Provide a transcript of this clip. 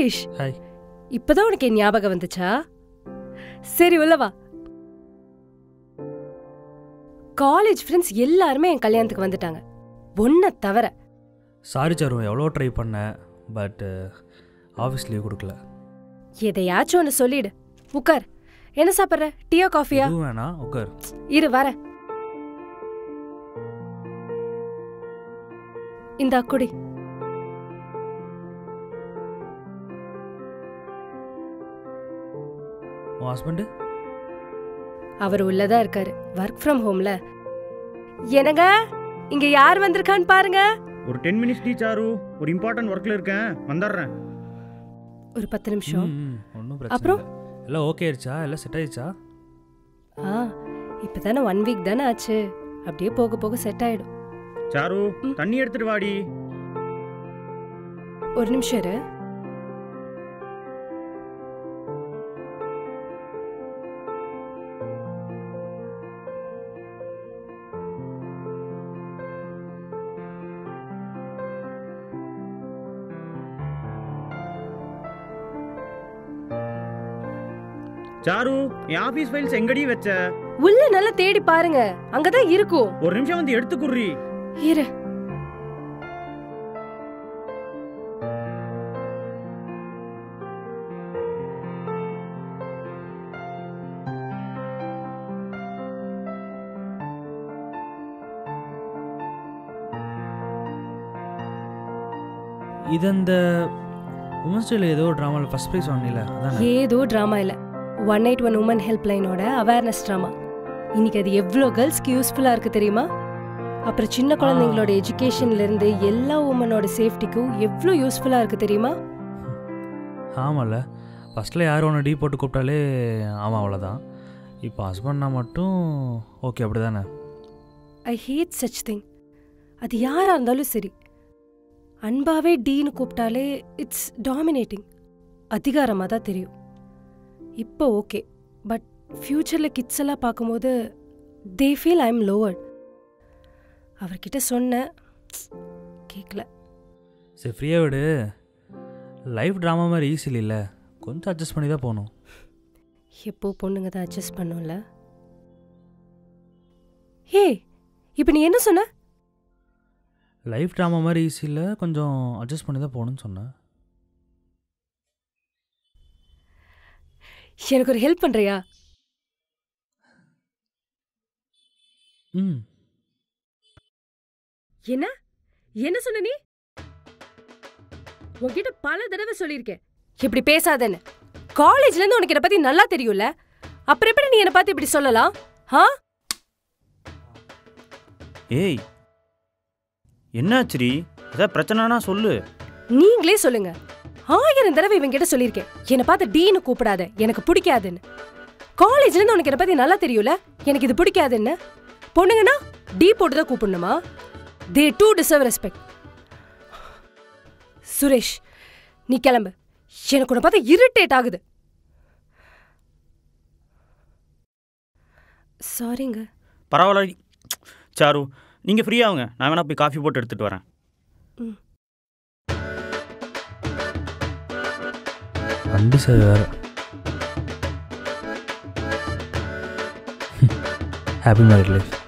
Suresh hi இப்பதான் உனக்கு என் ஞாபகம் வந்துச்சா சரி உள்ள வா காலேஜ் ஃப்ரெண்ட்ஸ் எல்லாருமே என் கல்யாணத்துக்கு வந்துட்டாங்க ஒன்ன தவிர சாரி சாரு எவ்வளோ ட்ரை பண்ணேன் பட் ஆஃபீஸ் லீவ் கொடுக்கல எதையாச்சும் ஒன்று சொல்லிடு உட்கார் என்ன சாப்பிட்ற டீயா காஃபியா எதுவும் வேணாம் உட்கார் இரு வர இந்த குடி உன் ஹஸ்பண்டு அவர் உள்ளதா இருக்காரு ஒர்க் ஃப்ரம் ஹோம்ல என்னங்க இங்க யார் வந்திருக்கான்னு பாருங்க ஒரு டென் மினிட்ஸ் டீ சாரு ஒரு இம்பார்ட்டன்ட் ஒர்க்கில் இருக்கேன் வந்துடுறேன் ஒரு பத்து நிமிஷம் ஒன்றும் பிரச்சனை அப்புறம்? இல்லை. எல்லாம் ஓகே ஆயிடுச்சா எல்லாம் செட் ஆயிடுச்சா ஆ இப்பதானே ஒன் வீக் தானே ஆச்சு அப்படியே போக போக செட் ஆயிடும் சாரு ம். தண்ணி எடுத்துட்டு வாடி ஒரு நிமிஷம் இரு சாரு என் ஆபீஸ் ஃபைல்ஸ் எங்கடி வச்ச உள்ள நல்லா தேடி பாருங்க அங்கதான் இருக்கும் ஒரு நிமிஷம் வந்து எடுத்து குடுறி இரு இது அந்த உமன்ஸ் டேல ஏதோ ட்ராமாவில் ஃபர்ஸ்ட் ப்ரைஸ் வாங்கினீல அதானே ஏதோ ட்ராமா இல்ல one eight one woman help லைனோட அவேர்னஸ் ட்ராமா இன்னைக்கு அது எவ்வளோ கேர்ள்ஸ்க்கு யூஸ்ஃபுல்லா இருக்கு தெரியுமா அப்புறம் சின்ன குழந்தைங்களோட எஜுகேஷன்ல இருந்து எல்லா உமனோட சேஃப்டிக்கும் எவ்வளோ யூஸ்ஃபுல்லா இருக்கு தெரியுமா ஆமாம்ல ஃபஸ்ட்டில் யார் ஒன்று டீ போட்டு கூப்பிட்டாலே ஆமாம் அவ்வளோதான் இப்போ ஹஸ்பண்ட்னா மட்டும் ஓகே அப்படி தானே ஐ ஹேட் சச் திங் அது யாரா இருந்தாலும் சரி அன்பாவே டீன்னு கூப்பிட்டாலே இட்ஸ் டாமினேட்டிங் அதிகாரமாக தான் தெரியும் இப்போ ஓகே பட் ஃப்யூச்சரில் கிட்ஸ் எல்லாம் பார்க்கும்போது தே ஃபீல் ஐ எம் லோவர்ட் அவர்கிட்ட சொன்னேன் கேட்கல சரி ஃப்ரீயாக விடு லைஃப் ட்ராமா மாதிரி ஈஸி இல்லை கொஞ்சம் அட்ஜஸ்ட் பண்ணி தான் போகணும் எப்போ பொண்ணுங்க தான் அட்ஜஸ்ட் பண்ணும்ல ஹே இப்போ நீ என்ன சொன்ன லைஃப் ட்ராமா மாதிரி ஈஸி இல்லை கொஞ்சம் அட்ஜஸ்ட் பண்ணி தான் போகணும்னு சொன்னேன் எனக்கு ஒரு ஹெல்ப் பண்ணுறியா ம் என்ன என்ன சொன்ன நீ உன்கிட்ட பல தடவை சொல்லியிருக்கேன் இப்படி பேசாதேன்னு காலேஜ்ல இருந்து உனக்கு என்ன பத்தி நல்லா தெரியும்ல அப்புறம் எப்படி நீ என்ன பார்த்து இப்படி சொல்லலாம் ஆ ஏய் என்னாச்சுரி ஏதாவது பிரச்சனைனா சொல்லு நீங்களே சொல்லுங்க ஆயிரம் தடவை இவன் கிட்ட சொல்லியிருக்கேன் என்னை பார்த்து டீன்னு கூப்பிடாத எனக்கு பிடிக்காதுன்னு காலேஜ்ல இருந்து உனக்கு என்ன பத்தி நல்லா தெரியும்ல எனக்கு இது பிடிக்காதுன்னு பொண்ணுங்கன்னா டீ போட்டு தான் கூப்பிடணுமா they do deserve respect Suresh நீ கிளம்பு எனக்கு உன்னை பார்த்தா இரிட்டேட் ஆகுது சாரிங்க பரவாயில்ல சாரு நீங்கள் ஃப்ரீயாகுங்க நான் வேணா போய் காஃபி போட்டு எடுத்துகிட்டு வரேன் வண்டி சார் வேறு ஹாப்பி மேரிட் லைஃப்